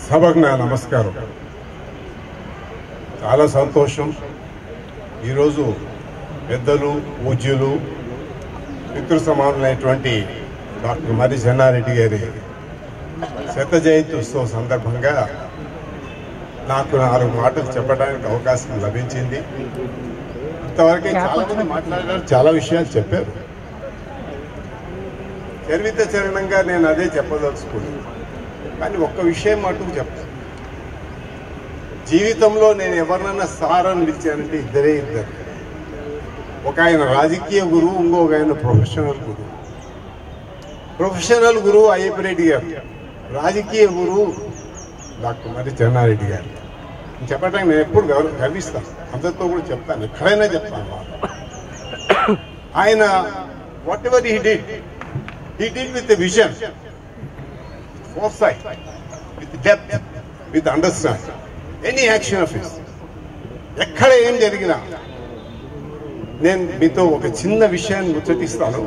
సభకు నా నమస్కారం చాలా సంతోషం ఈరోజు పెద్దలు పూజ్యులు పితృ సమానులైనటువంటి డాక్టర్ మరి చెన్నారెడ్డి గారి శత జయంతి ఉత్సవం సందర్భంగా నాకు నాలుగు మాటలు చెప్పడానికి అవకాశం లభించింది ఇంతవరకే చాలా మంది మాట్లాడారు చాలా విషయాలు చెప్పారు చరిత్ర చరణంగా నేను అదే చెప్పదలుచుకున్నాను కానీ ఒక్క విషయం మటుకు చెప్తాను జీవితంలో నేను ఎవరినైనా సార్ అని పిలిచానంటే ఇద్దరే ఇద్దరు ఒక ఆయన రాజకీయ గురువు ఇంకొక ఆయన ప్రొఫెషనల్ గురువు ప్రొఫెషనల్ గురువు అయ్యప్ప రెడ్డి గారు రాజకీయ గురువు డాక్టర్ మరి చెన్నారెడ్డి గారు చెప్పడానికి నేను ఎప్పుడు గౌరవ గర్విస్తాను అందరితో కూడా చెప్తాను ఎక్కడైనా చెప్తాను ఆయన whatever he did he did with vision foresight, with depth, with understanding. Any action of his. ఎక్కడ ఏం జరిగినా నేను మీతో ఒక చిన్న విషయాన్ని ముచ్చటిస్తాను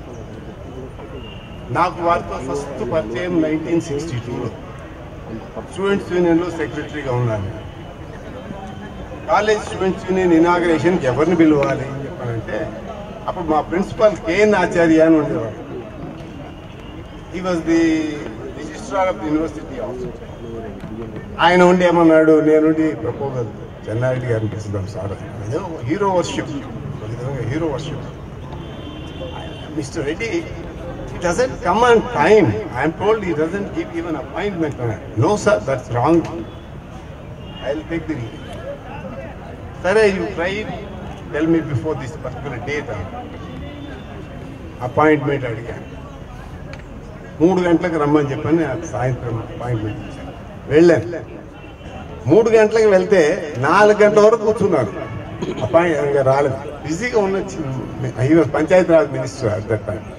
నాకు వారితో ఫస్ట్ పరిచయం నైన్టీన్ సిక్స్టీ టూలో స్టూడెంట్స్ యూనియన్లో సెక్రటరీగా ఉన్నాను కాలేజ్ స్టూడెంట్స్ యూనియన్ ఇనాగ్రేషన్కి ఎవరిని పిలవాలి అని చెప్పానంటే అప్పుడు మా ప్రిన్సిపాల్ కేఎన్ ఆచార్య అని ఉండేవాడు he was the registrar of the university also ఆయన ఉండి ఏమన్నాడు నేనుండి ప్రపోజల్ చెన్నారెడ్డి గారిని పిలుద్దాం సార్ అదేదో hero worship hero worship mister Reddy it doesn't come on time I'm told he doesn't give even appointment no sir that's wrong I will take the సరే you try tell me before this particular date appointment అడిగాను మూడు గంటలకు రమ్మని చెప్పని నాకు సాయంత్రం appointment ఇచ్చాను వెళ్ళాను మూడు గంటలకు వెళ్తే నాలుగు గంటల వరకు కూర్చున్నాను అపాయింట్ రాలేదు బిజీగా ఉన్న Panchayati Raj minister at that time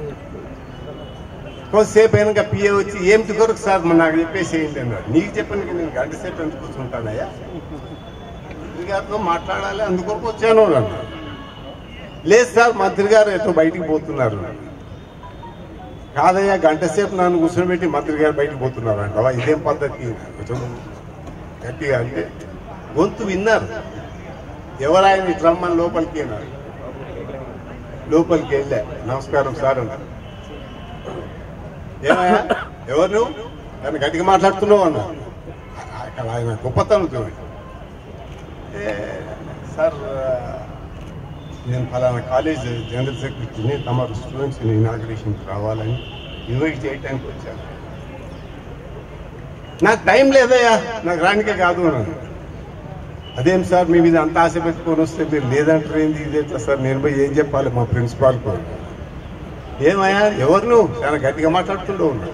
కొంతసేపు అయినాక పిఏ వచ్చి ఏమిటి కొరకు సార్ మరి నాకు చెప్పేసేయండి అన్నాడు నీకు చెప్పాను నేను గంట సేపు ఎందుకు కూర్చుంటానయ్యా మంత్రి గారితో మాట్లాడాలి అందుకొరకు వచ్చాను అన్నాడు లేదు సార్ మంత్రి గారు ఎటో బయటికి పోతున్నారు అన్నాడు. కాదయ్యా గంట సేపు నన్ను కూర్చోబెట్టి మంత్రి గారు బయటకు పోతున్నారు అంటవా ఇదేం పద్ధతి కొంచెం గట్టిగా అంటే గొంతు విన్నారు ఎవరాయన ఇటు రమ్మని లోపలికి అన్నారు లోపలికి వెళ్ళా నమస్కారం సార్ అన్నారు ఏమయ్యా ఎవరు నువ్వు దాన్ని గట్టిగా మాట్లాడుతున్నావు అన్నా అక్కడ ఆయన గొప్పతనం చూడండి ఏ, సార్ నేను ఫలానా కాలేజ్ జనరల్ సెక్రటరీని తమ స్టూడెంట్స్ ఇనాగ్రేషన్కి రావాలని ఇన్వైట్ చేయడానికి వచ్చాను నాకు టైం లేదయ్యా నాకు రానికే కాదు అన్నాను అదేం సార్ మీ మీద అంత ఆశ పెట్టుకొని వస్తే మీరు లేదంటారు ఏంది ఇది ఎట్లా సార్ నేను పోయి ఏం చెప్పాలి మా ప్రిన్సిపాల్ ఏమయ్యా ఎవరు నువ్వు చాలా గట్టిగా మాట్లాడుతుండవు ఉన్నాడు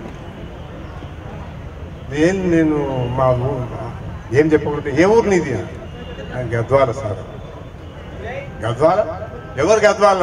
నేను నేను మా ఊ- ఏం చెప్పకుంటే ఏ ఊరు నీది అది గద్వాల సార్ గద్వాల ఎవరు గద్వాల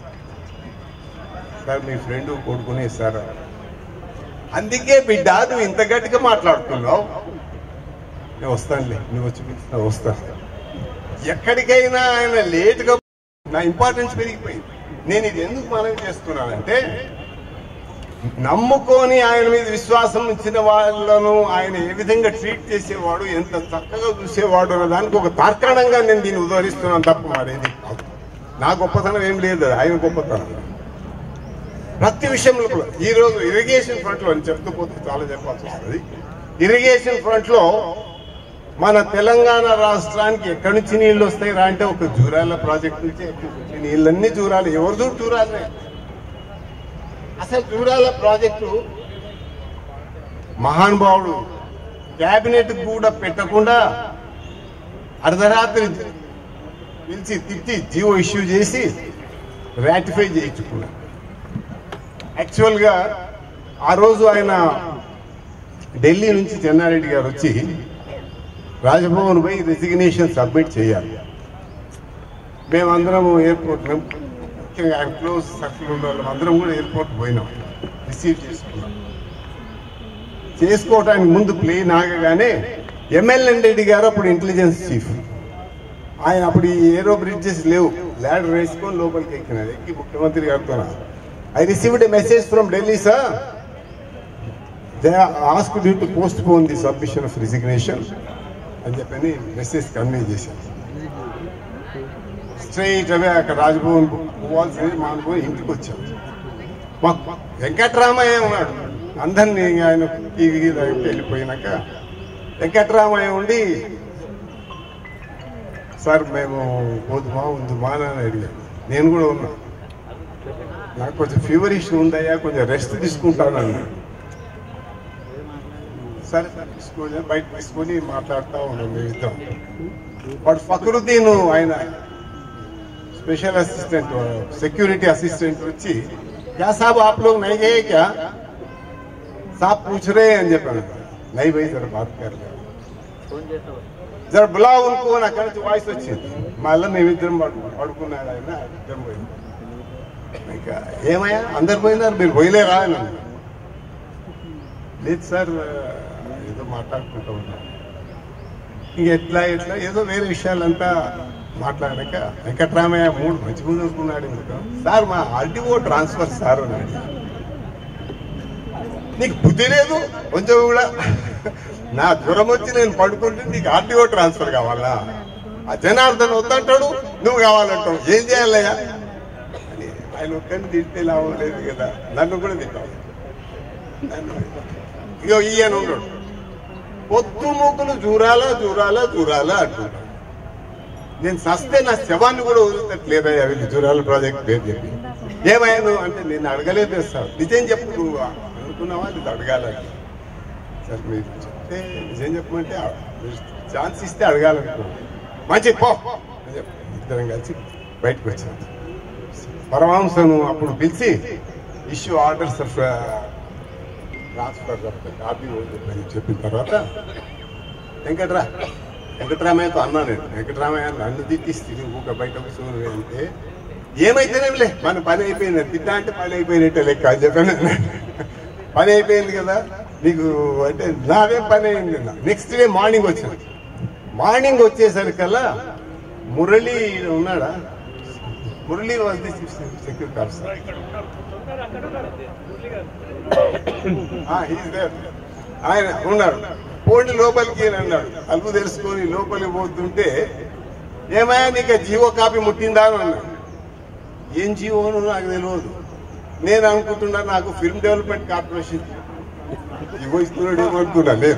సార్ మీ ఫ్రెండ్ కొడుకునే సార్ అందుకే బిడ్డ నువ్వు ఇంత గట్టిగా మాట్లాడుతున్నావు నేను వస్తానులే నువ్వు వచ్చి పిలిచినా వస్తాను ఎక్కడికైనా ఆయన లేటుగా నా ఇంపార్టెన్స్ పెరిగిపోయింది నేను ఇది ఎందుకు మనవి చేస్తున్నానంటే నమ్ముకొని ఆయన మీద విశ్వాసం ఉంచిన వాళ్ళను ఆయన ఏ విధంగా ట్రీట్ చేసేవాడు ఎంత చక్కగా చూసేవాడు అన్న దానికి ఒక తార్కాణంగా నేను దీన్ని ఉదహరిస్తున్నాను తప్ప మరేది కాదు నా గొప్పతనం ఏం లేదు ఆయన గొప్పతనం ప్రతి విషయంలో కూడా ఈ రోజు ఇరిగేషన్ ఫ్రంట్ లో అని చెప్తూ పోతే చాలా చెప్పాల్సి వస్తుంది ఇరిగేషన్ ఫ్రంట్ లో మన తెలంగాణ రాష్ట్రానికి ఎక్కడి నుంచి నీళ్లు వస్తాయి రా అంటే ఒక జూరాల ప్రాజెక్ట్ నుంచి ఎక్కువ వచ్చే నీళ్ళన్నీ జూరాలు ఎవరు చూడు జూరాలే అసలు జూరాల ప్రాజెక్టు మహానుభావుడు క్యాబినెట్ కూడా పెట్టకుండా అర్ధరాత్రి పిలిచి తిట్టి జీవో ఇష్యూ చేసి రాటిఫై చేయించుకున్నాడు యాక్చువల్గా ఆ రోజు ఆయన ఢిల్లీ నుంచి చెన్నారెడ్డి గారు వచ్చి రాజభవన్ పోయి రెసిగ్నేషన్ సబ్మిట్ చేయాలి మేమందరం ఎయిర్పోర్ట్ ముఖ్యంగా ఆయన క్లోజ్ సర్కిల్ ఉన్న వాళ్ళం అందరం కూడా ఎయిర్పోర్ట్ పోయినాం రిసీవ్ చేసుకున్నాం చేసుకోవడానికి ముందు ప్లేన్ ఆగగానే ఎమ్మెల్యే రెడ్డి గారు అప్పుడు ఇంటెలిజెన్స్ చీఫ్ ఆయన అప్పుడు ఈ ఏరో బ్రిడ్జెస్ లేవు ల్యాడర్ వేసుకొని లోపలికి ఎక్కినారు ఎక్కి ముఖ్యమంత్రి గారితో I received a message from Delhi sir they ask due to postpone the submission of resignation అని చెప్పని మెసేజ్ కన్వే చేశాను స్ట్రైట్ అవే అక్కడ రాజ్భవన్ పోవాల్సింది మానుకొని ఇంటికి వచ్చాం మాకు వెంకట్రామయ్య ఉన్నాడు అందరినీ ఆయన టీవీ దగ్గరికి వెళ్ళిపోయినాక వెంకట్రామయ్య ఉండి సార్ మేము పోదుమా ఉందుమా అని అడిగాను నేను కూడా ఉన్నా నాకు కొంచెం ఫీవర్ ఇష్యూ ఉందయ్యా కొంచెం రెస్ట్ తీసుకుంటాను అన్నాడు సరే సార్ తీసుకొని బయట తీసుకొని మాట్లాడుతూ ఉన్నాం మేమిద్దరం వాడు ఫక్రుద్దీన్ ఆయన स्पेशल असिस्टेंट सिक्योरिटी असिस्टेंट వచ్చి क्या साहब आप लोग नहीं गए क्या साहब पूछ रहे हैं అని చెప్పాను नहीं भाई जरा बात कर ले जरा बुलाओ उनको అని అక్కడ నుంచి వాయిస్ వచ్చింది మళ్ళీ మేమిద్దరం పడు- పడుకున్నాడు ఆయన ఇద్దరం పోయింది ఇంకా ఏమయ్యా అందరు పోయినారు మీరు పోయలేరా అని అన్నాడు. లేదు సార్ ఏదో మాట్లాడుకుంటూ ఉన్నాం ఇంక ఎట్లా ఎట్లా ఏదో వేరే విషయాలంతా మాట్లాడాక వెంకట్రామయ్య మూడు మంచిగా అనుకున్నాడు ఎందుకు సార్ మా ఆర్టీఓ ట్రాన్స్ఫర్ సార్ అన్నాడు నీకు బుద్ధి లేదు కొంచెం కూడా నా జ్వరం వచ్చి నేను పడుకుంటే నీకు ఆర్టీఓ ట్రాన్స్ఫర్ కావాలా ఆ జనార్దన్ వద్దంటాడు నువ్వు కావాలంటావు ఏం చేయాలయ్యా అని ఆయన ఒక్కరిని తింటే లాభం లేదు కదా నన్ను కూడా తింటావు నన్ను ఇగో ఈయన ఉన్నాడు పొద్దు మూకులు జూరాలా జూరాలా జూరాలా అంటున్నాడు నేను సస్తే నా శవాన్ని కూడా వదిలినట్లేదయ్యా వీళ్ళు జూరాల ప్రాజెక్ట్ పేరు చెప్పి ఏమయ్యా నువ్వు అంటే నేను అడగలేదు సార్ నిజం చెప్పు నువ్వు అనుకున్నావా ఇది అడగాలని సార్ మీరు చెప్తే నిజం చెప్పమంటే మీరు ఛాన్స్ ఇస్తే అడగాలనుకున్నాను మంచి పో అని చెప్పి ఇద్దరం కలిసి బయటకు వచ్చాను పరమాంసను అప్పుడు పిలిచి issue orders of transfer copy అని చెప్పిన తర్వాత వెంకట్రా వెంకటరామయ్యతో అన్నా నేను వెంకటరామయ్య నన్ను తిట్టిస్తే నువ్వు ఒక బయట కూర్చొని అంటే ఏమైతేనేమిలే మన పని అయిపోయింది తిట్టా అంటే పని అయిపోయినట్టే లెక్క అని చెప్పాను పని అయిపోయింది కదా నీకు అంటే నాదే పని అయింది నెక్స్ట్ డే మార్నింగ్ వచ్చాను మార్నింగ్ వచ్చేసరికల్లా మురళి ఉన్నాడా Murali was the security officer he's there ఆయన ఉన్నాడు పోండి లోపలికి అని అన్నాడు అలుపు తెలుసుకొని లోపలికి పోతుంటే ఏమయ్యా నీకు జీవో కాపీ ముట్టిందా అని అన్నాడు ఏం జీవోను నాకు తెలియదు నేను అనుకుంటున్నా నాకు ఫిల్మ్ డెవలప్మెంట్ కార్పొరేషన్ జీవో ఇస్తున్నాడు ఏమో అనుకున్నా లేదు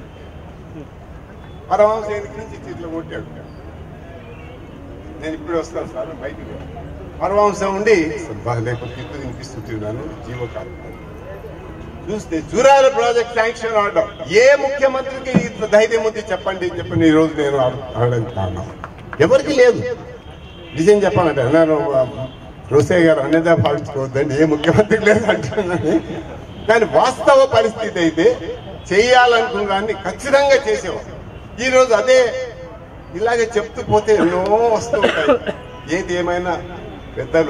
పరమాంశ ఎన్నిక నుంచి ఇట్లా కొట్టాడు నేను ఇప్పుడు వస్తాను సార్ బయటికి పరమాంశం ఉండి లేకపోతే తిట్టు తినిపిస్తుంటున్నాను జీవో కాపీ చూస్తే జూరాల ప్రాజెక్ట్ శాంక్షన్ ఆర్డర్ ఏ ముఖ్యమంత్రికి ఇంత ధైర్యం ఉంది చెప్పండి అని చెప్పి ఈ రోజు నేను అడగడానికి కారణం ఎవరికి లేదు నిజం చెప్పాలంటే నేను రోసే గారు అన్నదా భావించుకోవద్దండి ఏ ముఖ్యమంత్రికి లేదు అంటున్నాను కానీ వాస్తవ పరిస్థితి అయితే చేయాలనుకున్న దాన్ని ఖచ్చితంగా చేసేవారు ఈ రోజు అదే ఇలాగే చెప్తూ పోతే ఎన్నో వస్తూ ఉంటాయి ఏది ఏమైనా పెద్దలు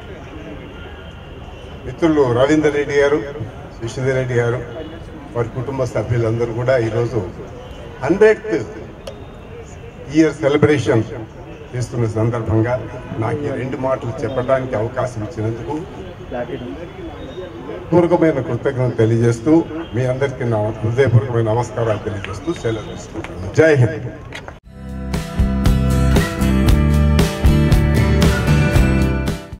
మిత్రులు రవీందర్ రెడ్డి గారు సుశీధర్ రెడ్డి గారు వారి కుటుంబ సభ్యులందరూ కూడా ఈరోజు హండ్రెడ్ ఇయర్ సెలబ్రేషన్ చేస్తున్న సందర్భంగా నాకు ఈ రెండు మాటలు చెప్పడానికి అవకాశం ఇచ్చినందుకు పూర్వకమైన కృతజ్ఞతలు తెలియజేస్తూ మీ అందరికీ నా హృదయపూర్వకమైన నమస్కారాలు తెలియజేస్తూ సెలవు తీసుకుంటాను జై హింద్